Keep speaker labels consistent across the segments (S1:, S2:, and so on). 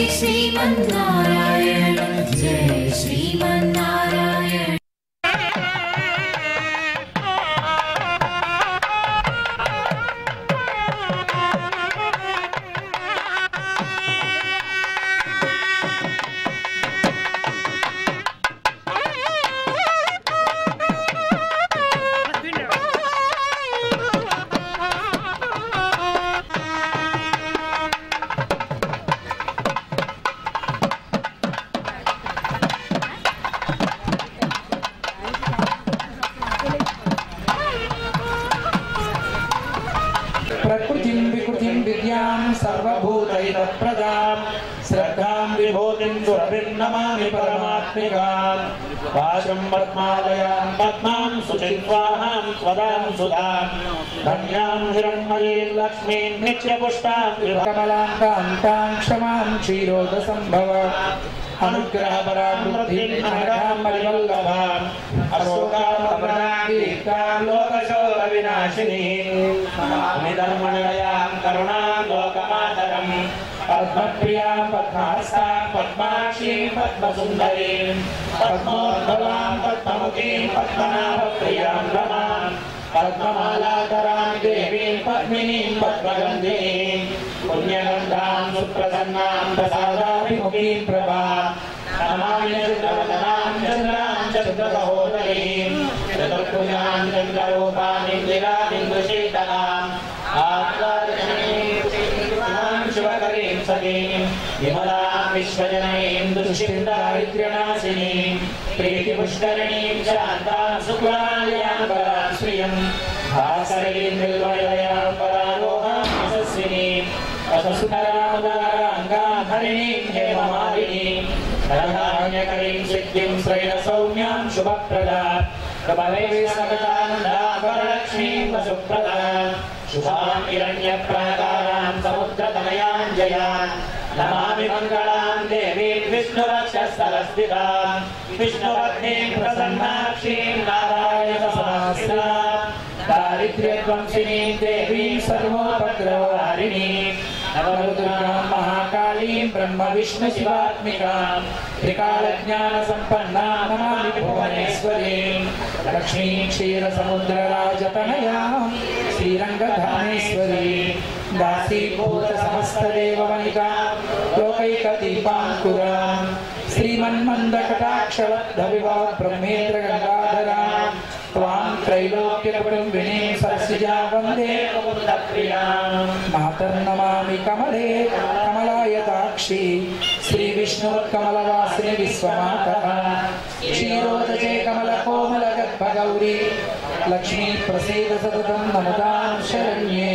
S1: श्रीमन्नारायण जय श्रीमन्नारायण
S2: ప్రకృతిం వికృతిం విద్యాం సర్వభూతైతప్రదాం శ్రద్ధాం విభూతిం సురభిర్నమామి పరమాత్మికాం వాచం పద్మాలయాం పద్మాం సుచిత్వాహాం స్వదాం సుధాం ధన్యాం హిరణ్మయీం లక్ష్మీం నిత్యపుష్టాం కమలాంకాం తాం క్షమాం క్షీరోద సంభవ అనుగ్రహపరామృద్ధిం అనఘాం పరివల్లభాం అశోకామృతాం లోకశోక వినాశినీం నిధర్మణయాం కరుణాం లోకమాతరం పద్మప్రియాం పద్మాస్తాం పద్మాక్షీం పద్మసుందరీం పద్మోద్భవాం పద్మముఖీం పద్మనాభప్రియాం రమాం పద్మమాలాకరాం దేవీం పద్మినీం పద్మగంధీం పుణ్యగంధాం సుప్రసన్నాం ప్రసాదాభిముఖీం ప్రభాం నమామి చంద్రవదనాం చంద్రాం చంద్రసహోదరీం చతుర్భుజాం చంద్రరూపానిందిరామిందుశీతలాం ఆత్మాదశనీం శివకరీం సదీం విమలాం విశ్వజనీం దుష్టిం దారిద్ర్యనాశినీం ప్రీతిపుష్కరిణీం శాంతాం శుక్లాయాం పరాం శ్రియం భాసరీం నిర్వలయాం పరాలోహాం యశస్వినీం వససుధరాముదారాంగాధరిణీం హేమమాలినీం ధనధాన్యకరీం సిద్ధిం శ్రైణ సౌమ్యాం శుభప్రదా కమలైస్తగతానందాపరలక్ష్మీం వసుప్రదా శుభాం హిరణ్యప్రాకారాం సముద్రతనయాం జయాన్ నమామి మంగళాం దేవీం విష్ణువక్షస్థలస్థితాం విష్ణువగ్నిం ప్రసన్నాక్షీం నారాయణ సమాశ్రితాం దారిద్ర్యధ్వంసినీం దేవీం సర్వోపద్రవహారిణీం నవదుర్గాం మహాకాళీం బ్రహ్మ విష్ణు శివాత్మికాం త్రికాలజ్ఞాన సంపన్నా నమామి భువనేశ్వరీం లక్ష్మీం క్షీర సముద్ర రాజతనయాం శ్రీరంగధామేశ్వరీం దాసీభూత సమస్త దేవమణికాం లోకైక దీపాంకురాం శ్రీమన్మందకటాక్షలబ్ధ వివాహ బ్రహ్మేంద్ర గంగాధరాం त्वां त्रैलोक्यकुटुम्बिनीं सरसिजा वन्दे मुकुन्दप्रियां मातर्नमामि कमले कमलायताक्षी श्रीविष्णुकमलवासिनि विश्वमातः क्षीरोदजे कमलकोमलगर्भगौरी लक्ष्मी प्रसीद सततं नमतां शरण्ये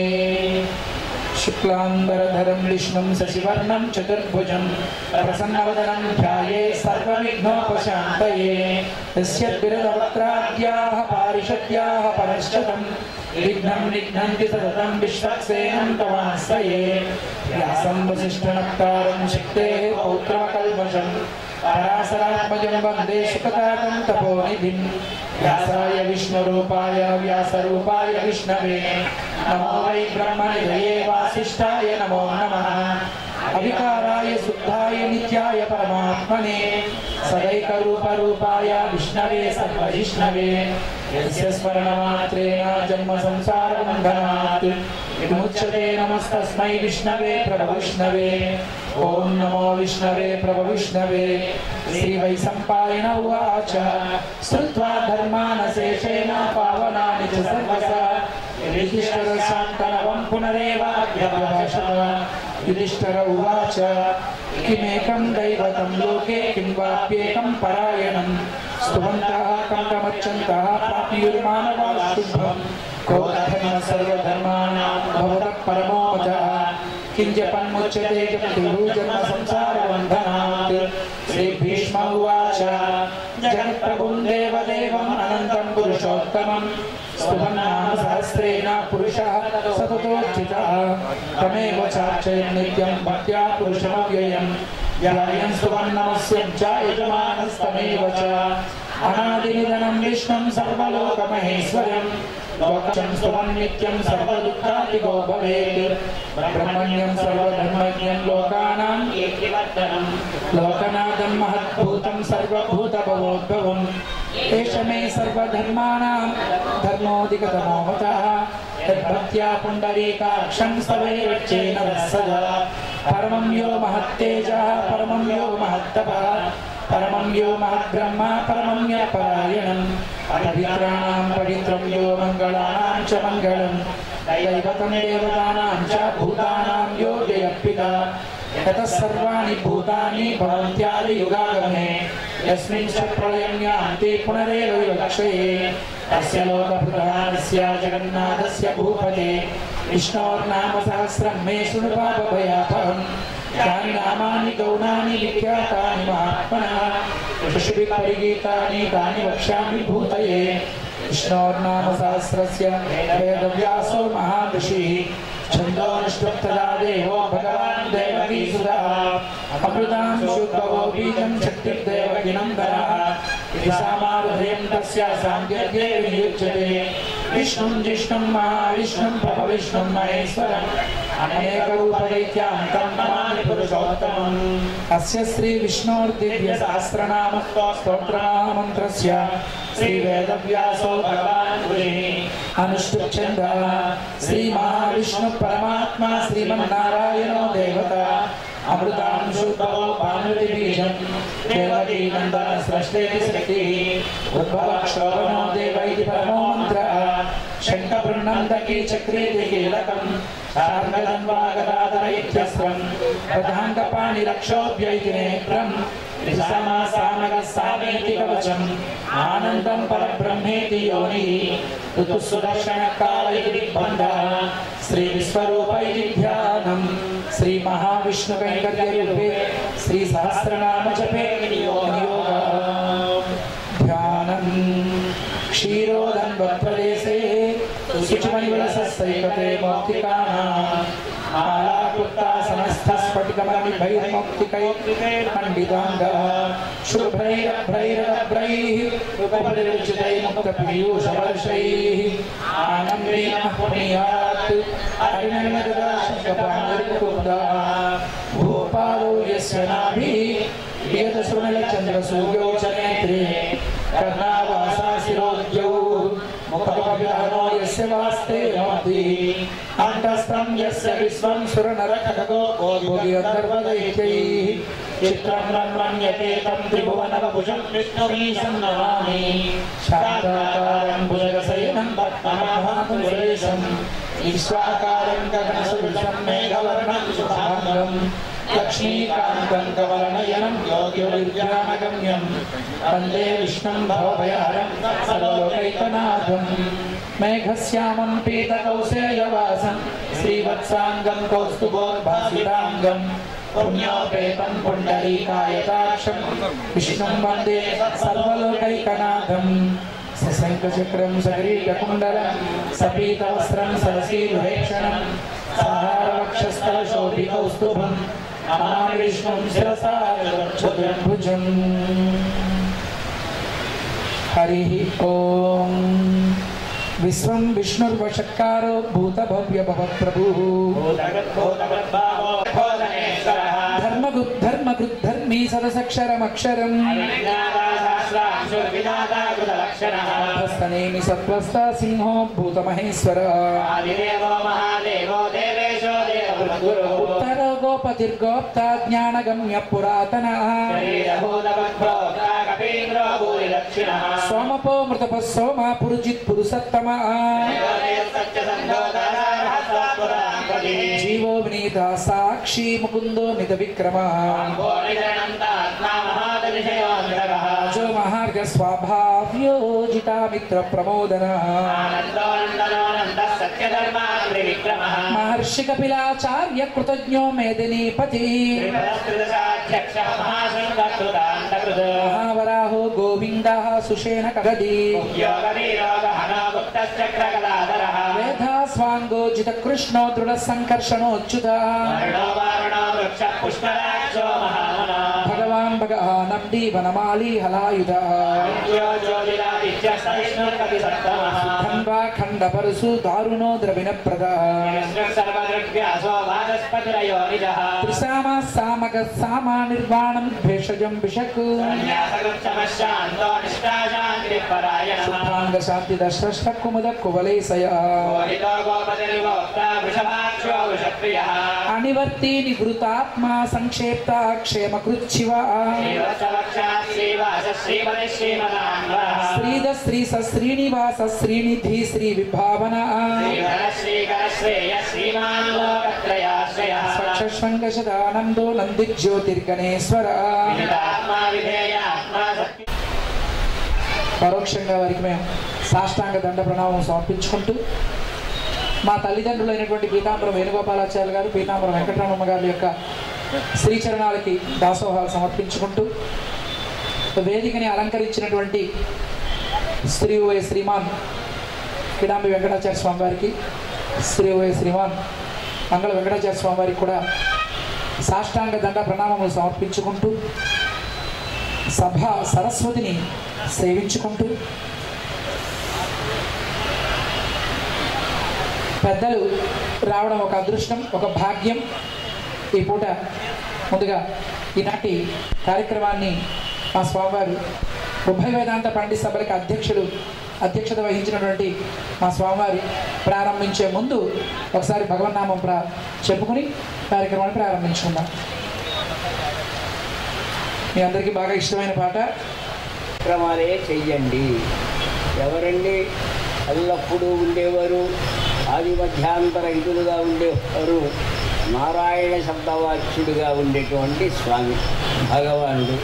S2: शुक्लाम्बरधरं विष्णुं शशिवर्णं चतुर्भुजं प्रसन्नवदनं ध्याये सर्वविघ्नोपशान्तये यस्य विरदवक्त्राद्याः पारिषद्याः परश्चतं विघ्नं निघ्नन्ति सततं विश्वक्सेनं तवाश्रये व्यासं वसिष्ठनक्तारं शक्तेः पौत्रमकल्मषम् पराशरात्मजं वन्दे सुखतातं तपोनिधिं व्यासाय विष्णुरूपाय व्यासरूपाय विष्णवे नमो वै ब्रह्मनिधये वासिष्ठाय नमो नमः अविकाराय शुद्धाय नित्याय परमात्मने सदैकरूपरूपाय विष्णवे सर्वजिष्णवे यस्य स्मरणमात्रेण जन्म संसारबन्धनात् विमुच्यते नमस्तस्मै विष्णवे प्रभविष्णवे ॐ नमो विष्णवे प्रभविष्णवे श्रीवैसम्पायन उवाच श्रुत्वा धर्मानशेषेण पावनानि च सर्वसा युधिष्ठिरशान्तनवं पुनरेवाभ्यभाषत युधिष्ठिर उवाच किमेकं दैवतं लोके किं वाप्येकं परायणं स्तुवन्तः कण्ठमच्छन्तः प्राप्युर्मानवाः शुभं को धर्म सर्वधर्माणां भवतः परमो मजः किञ्जपन्मुच्यते जगद्गुरुजन्म संसारबन्धनात् श्रीभीष्म उवाच जगत्प्रभुं देवदेवम् अनन्तं पुरुषोत्तमं स्तुवन्नाम सहस्रेण पुरुषः सततोचितः तमेव चार्चयन् नित्यं भक्त्या पुरुषमव्ययम् ध्यायन् स्तुवन्नमस्यं च यजमानस्तमेव च अनादिनिधनं विष्णुं सर्वलोकमहेश्वरम् लोकं स्तुवन् नित्यं सर्वदुःखादिगो भवेत् ब्रह्मण्यं सर्वधर्मज्ञं लोकानाम् एक
S3: వర్ధనం
S2: లోకనాథం మహద్భూతం సర్వభూతభవోద్భవం ఏష మే సర్వధర్మాణం ధర్మోదిగతమో మతః యద్భక్త్యా పుండరీకాక్షం స్తవైరచ్చేన సదా పరమం యో మహత్తేజः పరమం యో మహత్తపः పరమం యో మహద్బ్రహ్మ పరమం య పరాయణం పవిత్రాణాం పవిత్రం యో మంగళానాం చ మంగళం దైవతం దేవతానాం చ భూతానాం యో జయప్పితా यतः सर्वाणि भूतानि भवन्त्यादियुगागमे यस्मिन् च प्रलयं यान्ति पुनरेव विवक्षये तस्य लोकप्रधानस्य जगन्नाथस्य भूपते विष्णोर्नाम सहस्रं मे शृणु पापभयापहम् यानि नामानि गौणानि विख्यातानि महात्मनः ऋषिभिः परिगीतानि तानि वक्ष्यामि भूतये विष्णोर्नाम सहस्रस्य वेदव्यासो महाऋषिः छन्दोनिष्टुप्तदा देवो भगवान् देवकीसुतः अमृतां शुद्धवो बीजं शक्तिर्देवकीनन्दनः इति सामारुह्यं तस्य साङ्ख्यज्ञे विनियुज्यते विष्णुं जिष्णुं महाविष्णुं प्रभविष्णुं महेश्वरम् अनेकरूपदैत्यान्तं नमामि पुरुषोत्तमम् अस्य श्रीविष्णोर्दिव्यसहस्रनाम स्तोत्रमन्त्रस्य श्रीवेदव्यासो भगवान् गुरुः अनुष्ठुच्छन्दः श्रीमहाविष्णु परमात्मा श्रीमन्नारायणो देवता अमृतां शुद्धो भानुतिबीजं देवकी नन्दन सृष्टेति शक्तिः उद्भवक्षोभनो देव इति परमो मन्त्रः शङ्खबृन्नन्दकी चक्रेति कीलकं शार्ङ्गधन्वागदाधर इत्यस्त्रं प्रधाङ्गपाणिरक्षोभ्य इति नेत्रम् समासामगः सामेति कवचम् आनन्दं परब्रह्मेति योनिः ऋतुः सुदर्शनकाल इति दिग्बन्धः श्रीविश्वरूप इति ध्यानं श्रीमहाविष्णुकैङ्कर्यरूपे श्रीसहस्रनाम जपे नियोगः ध्यानं क्षीरोदन्वप्रदेशे शुचिमणिवलसस्तैकते मौक्तिकानां मालाकृता समस्तस्फटिकमणिभैर्मौक्तिकैर्मण्डिताङ्गः शुभ्रैरभ्रैरभ्रैः उपरिरुचितैः मुक्तपीयूषवर्षैः आनन्देन पुण्यात् हरिणर्मददाशङ्कपाणिर्मुकुन्दः भूपादौ यस्य नाभिः यतसुमलचन्द्रसूर्यौ च नेत्रे कर्णावासा शिरोद्यौ मुखपविधानो यस्य वास्ते नमति अन्तस्तं यस्य विश्वं सुरनरखगो भोगिगन्धर्वदैत्यैः चित्रं रन्मन्यते तं त्रिभुवनवभुजं विष्णुमीशं नमामि शान्ताकारं भुजगशयनं पद्मनाभं सुरेशम् ईश्वाकारं गगनसदृशं मेघवर्णं शुभाङ्गं लक्ष्मीकान्तं कवलनयनं योगिविद्यानगम्यं वन्दे विष्णुं भवभयहरं सर्वलोकैकनाथं मेघश्यामं पीतकौशेयवासं श्रीवत्साङ्गं कौस्तुभोद्भासिताङ्गं पुण्योपेतं पुण्डरीकायताक्षं विष्णुं वन्दे सर्वलोकैकनाथम् सशङ्खचक्रं सगरीटकुण्डलं सपीतवस्त्रं सरसीरुहेक्षणं सहारवक्षस्थलशोभिकौस्तुभं नमामि विष्णुं शिरसा चतुर्भुजम् हरिः ॐ विश्वं विष्णुर्वषट्कारो भूतभव्यभवप्रभुः धर्मगुप् धर्मकृद्धर्मी सदसक्षरमक्षरम् हस्तनेमि सत्त्वस्ता सिंहो भूतमहेश्वर उत्तरो गोपतिर्गोप्ता ज्ञानगम्य पुरातनः सोमपो मृतपः सोमा पुरुजित् पुरुषत्तमः जीवो विनीता साक्षी मुकुन्दो मितविक्रमः अजो महार्घ स्वाभाव्योजिता मित्रप्रमोदनः महर्षि कपिलाचार्य कृतज्ञो मेदिनीपति महावराहो गोविन्दः सुषेण कगदी वेधास्वाङ्गोजित कृष्णो दृढसङ्कर्षणोच्युतः भगवान् సామగ నంది వనమాలి హలాయుధ ఖండ్వా ఖండ పరసు దారుణో ద్రవిణ ప్రద త్రిసామ సామగ సామ నిర్వాణం భేషజం విషక్ శుభ్రాంగ శాంతి దశ్రష్ట కుముద కువలేశయ అనివర్తి నివృతాత్మ సంక్షేప్త క్షేమకృచ్చివ శ్రీద శ్రీ స శ్రీనివాస శ్రీనిధి శ్రీ విభావన స్వచ్ఛంగ శదానందో నంది జ్యోతిర్గణేశ్వర పరోక్షంగా వారికి మేము సాష్టాంగ దండ ప్రణామం సమర్పించుకుంటూ మా తల్లిదండ్రులైనటువంటి పీతాంబరం వేణుగోపాలాచార్య గారు పీతాంబరం వెంకటరమణ గారి యొక్క శ్రీచరణాలకి దాసోహాలు సమర్పించుకుంటూ వేదికని అలంకరించినటువంటి శ్రీ ఓయ శ్రీమాన్ కిడాంబి వెంకటాచార్య స్వామి వారికి శ్రీ ఓయ శ్రీమాన్ మంగళ వెంకటాచార్య స్వామి వారికి కూడా సాష్టాంగ దండ ప్రణామములు సమర్పించుకుంటూ సభ సరస్వతిని సేవించుకుంటూ పెద్దలు రావడం ఒక అదృష్టం ఒక భాగ్యం ఈ పూట ముందుగా ఈనాటి కార్యక్రమాన్ని మా స్వామివారు ఉభయ వేదాంత పండిత సభలకు అధ్యక్షులు అధ్యక్షత వహించినటువంటి మా స్వామివారు ప్రారంభించే ముందు ఒకసారి భగవన్నామం ప్రా చెప్పుకుని కార్యక్రమాన్ని ప్రారంభించుకుందాం మీ అందరికీ బాగా ఇష్టమైన పాట
S3: కార్యక్రమాలే చెయ్యండి ఎవరండి ఎల్లప్పుడూ ఉండేవారు ఆది మధ్యాంతర ఇదులుగా ఉండేవారు నారాయణ శబ్దవాచ్యుడిగా ఉండేటువంటి స్వామి భగవానుడు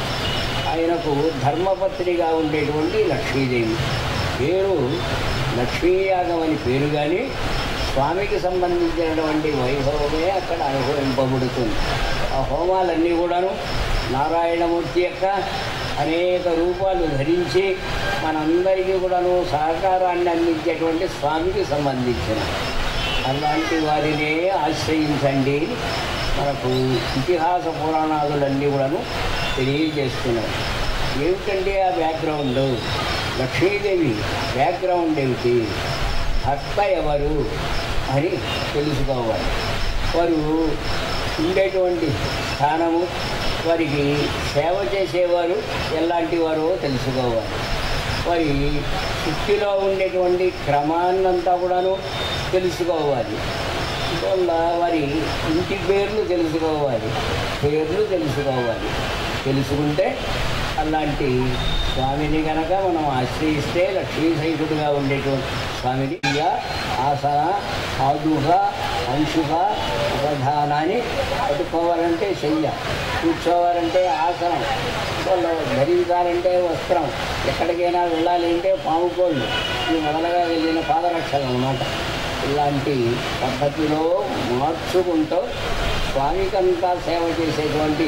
S3: ఆయనకు ధర్మపత్నిగా ఉండేటువంటి లక్ష్మీదేవి పేరు లక్ష్మీయాగం అని పేరు కానీ స్వామికి సంబంధించినటువంటి వైభవమే అక్కడ అనుభవింపబడుతుంది ఆ హోమాలన్నీ కూడాను నారాయణమూర్తి యొక్క అనేక రూపాలు ధరించి మనందరికీ కూడాను సహకారాన్ని అందించేటువంటి స్వామికి సంబంధించిన అలాంటి వారినే ఆశ్రయించండి మనకు ఇతిహాస పురాణాదులన్నీ కూడాను తెలియజేస్తున్నారు ఏమిటంటే ఆ బ్యాక్గ్రౌండ్ లక్ష్మీదేవి బ్యాక్గ్రౌండ్ ఏమిటి భర్త ఎవరు అని తెలుసుకోవాలి వారు ఉండేటువంటి స్థానము వారికి సేవ చేసేవారు ఎలాంటి వారో తెలుసుకోవాలి వారి చుట్టిలో ఉండేటువంటి క్రమాన్నంతా కూడాను తెలుసుకోవాలి అందువల్ల వారి ఇంటి పేర్లు తెలుసుకోవాలి పేర్లు తెలుసుకోవాలి తెలుసుకుంటే అలాంటి స్వామిని కనుక మనం ఆశ్రయిస్తే లక్ష్మీ సహితుడుగా ఉండేటువంటి స్వామిని ఇయ, ఆసన ఆదుహ అంశుభ అవధానాన్ని పట్టుకోవాలంటే శయ్య కూర్చోవాలంటే ఆసనం వాళ్ళ ధరించాలంటే వస్త్రం ఎక్కడికైనా వెళ్ళాలి అంటే పాముకోళ్ళు ఇవి మొదలుగా వెళ్ళిన పాదరక్షలు అన్నమాట ఇలాంటి పద్ధతిలో మార్చుకుంటూ స్వామికంతా సేవ చేసేటువంటి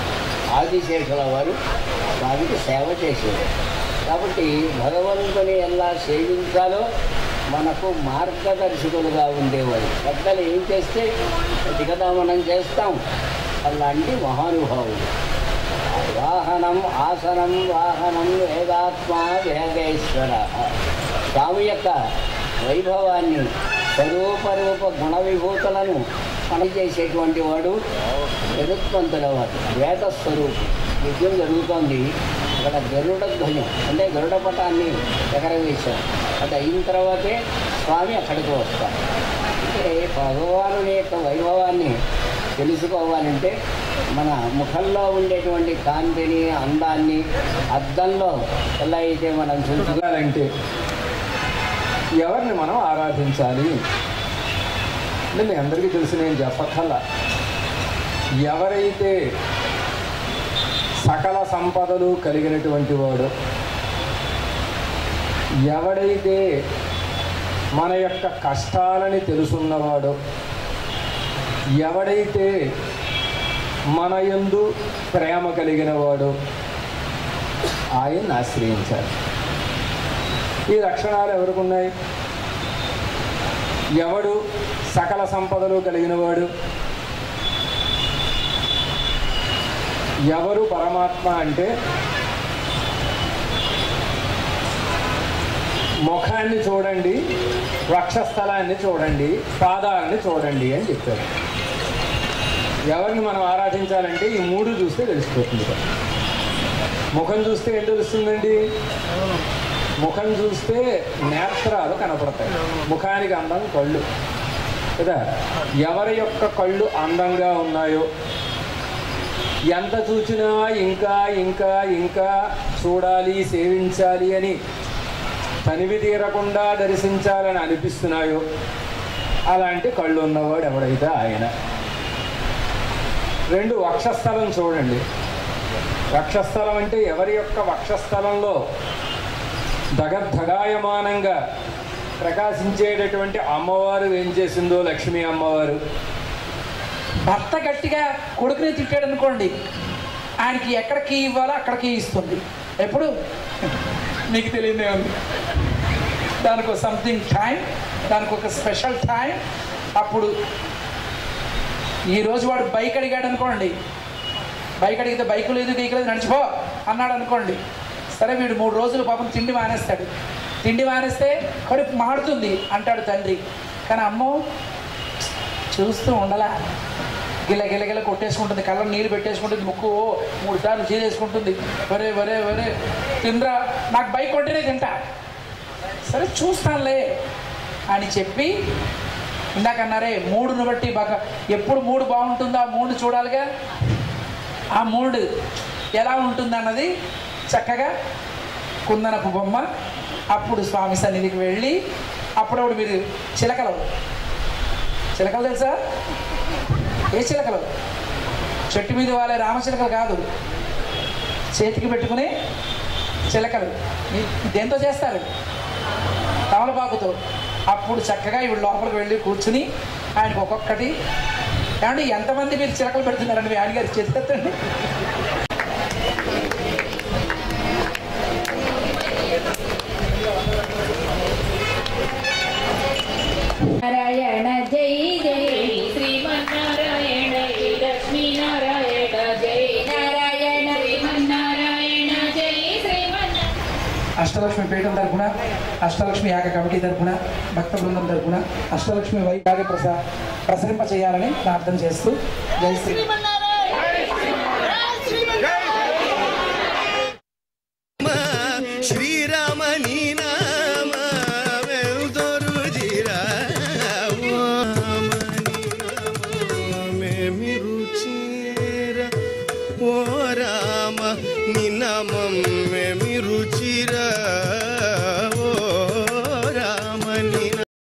S3: ఆదిశేషుల వారు స్వామికి సేవ చేసేవారు కాబట్టి భగవంతుని ఎలా సేవించాలో మనకు మార్గదర్శకులుగా ఉండేవారు పెద్దలు ఏం చేస్తే అది కదా మనం చేస్తాం అలాంటి మహానుభావులు వాహనం ఆసనం వాహనం వేదాత్మ వేదేశ్వర స్వామి యొక్క వైభవాన్ని స్వరూపరూప గుణ విభూతులను పనిచేసేటువంటి వాడు నిరుత్పంతుల వాడు వేద స్వరూపం నిత్యం జరుగుతోంది అక్కడ గరుడ ధ్వజం అంటే గరుడ పటాన్ని ఎగరవేశాం అది అయిన తర్వాతే స్వామి అక్కడికి వస్తారు అంటే భగవానుని యొక్క వైభవాన్ని తెలుసుకోవాలంటే మన ముఖంలో ఉండేటువంటి కాంతిని అందాన్ని అద్దంలో ఎలా అయితే మనం చూసుకో
S4: చూడాలంటే ఎవరిని మనం ఆరాధించాలి అంటే మీ అందరికీ తెలుసు నేను చెప్పక్కల్లా ఎవరైతే సకల సంపదలు కలిగినటువంటి వాడు ఎవడైతే మన యొక్క కష్టాలని తెలుసున్నవాడు ఎవడైతే మన యందు ప్రేమ కలిగిన వాడు ఆయన్ని ఆశ్రయించాలి ఈ లక్షణాలు ఎవరికి ఉన్నాయి ఎవడు సకల సంపదలు కలిగిన వాడు ఎవరు పరమాత్మ అంటే ముఖాన్ని చూడండి వక్షస్థలాన్ని చూడండి పాదాలని చూడండి అని చెప్పారు ఎవరిని మనం ఆరాధించాలంటే ఈ మూడు చూస్తే తెలిసిపోతుంది ముఖం చూస్తే ఏం తెలుస్తుందండి ముఖం చూస్తే నేత్రాలు కనపడతాయి ముఖానికి అందం కళ్ళు కదా ఎవరి యొక్క కళ్ళు అందంగా ఉన్నాయో ఎంత చూచినా ఇంకా ఇంకా ఇంకా చూడాలి సేవించాలి అని తనివి తీరకుండా దర్శించాలని అనిపిస్తున్నాయో అలాంటి కళ్ళు ఉన్నవాడు ఎవడైతే ఆయన రెండు వక్షస్థలం చూడండి వక్షస్థలం అంటే ఎవరి యొక్క వక్షస్థలంలో దగద్ధగాయమానంగా ప్రకాశించేటటువంటి అమ్మవారు ఏం చేసిందో లక్ష్మీ అమ్మవారు
S2: భర్త గట్టిగా కొడుకుని తిట్టాడు అనుకోండి ఆయనకి ఎక్కడ కీ ఇవ్వాలో అక్కడ కీ ఇస్తుంది ఎప్పుడు మీకు తెలియదే ఉంది దానికి ఒక సంథింగ్ టైం దానికి ఒక స్పెషల్ టైం అప్పుడు ఈరోజు వాడు బైక్ అడిగాడు అనుకోండి బైక్ అడిగితే బైక్ లేదు గీక్ లేదు నడిచిపో అన్నాడు అనుకోండి సరే వీడు మూడు రోజులు పాపం తిండి మానేస్తాడు తిండి మానేస్తే కడుపు మాడుతుంది అంటాడు తండ్రి కానీ అమ్మో చూస్తూ ఉండలా గిల్ల గిల్ల గిల్ల కొట్టేసుకుంటుంది కళ్ళ నీళ్ళు పెట్టేసుకుంటుంది ముక్కు ఓ మూడు సార్లు చీరేసుకుంటుంది వరే వరే వరే తిండ్రా నాకు బైక్ కొంటేనే తింటా సరే చూస్తానులే అని చెప్పి ఇందాక అన్నారే మూడును బట్టి బాగా ఎప్పుడు మూడు బాగుంటుందో ఆ మూడు చూడాలిగా ఆ మూడు ఎలా ఉంటుంది అన్నది చక్కగా కుందనపు బొమ్మ అప్పుడు స్వామి సన్నిధికి వెళ్ళి అప్పుడప్పుడు మీరు చిలకలు చిలకలు తెలుసా ఏ చిలకలు చెట్టు మీద వాళ్ళే రామచిలకలు కాదు చేతికి పెట్టుకుని చిలకలు మీ- దేంతో చేస్తారు తమలపాకుతో అప్పుడు చక్కగా ఇవి లోపలికి వెళ్ళి కూర్చుని ఆయనకు ఒక్కొక్కటి ఏమంటే ఎంతమంది మీరు చిలకలు పెడుతున్నారండి మీ ఆయన గారి చేతి ఎత్తండి
S1: నారాయణ జై జై శ్రీమన్నారాయణ జై లక్ష్మీనారాయణ జై నారాయణ శ్రీమన్నారాయణ జై శ్రీమన్నారాయణ
S2: అష్టలక్ష్మి పీఠం తరపున అష్టలక్ష్మి యాగ కమిటీ తరపున భక్త బృందం తరపున అష్టలక్ష్మి వైభాగ ప్రస ప్రసరింప చేయాలని ప్రార్థన చేస్తూ జై శ్రీ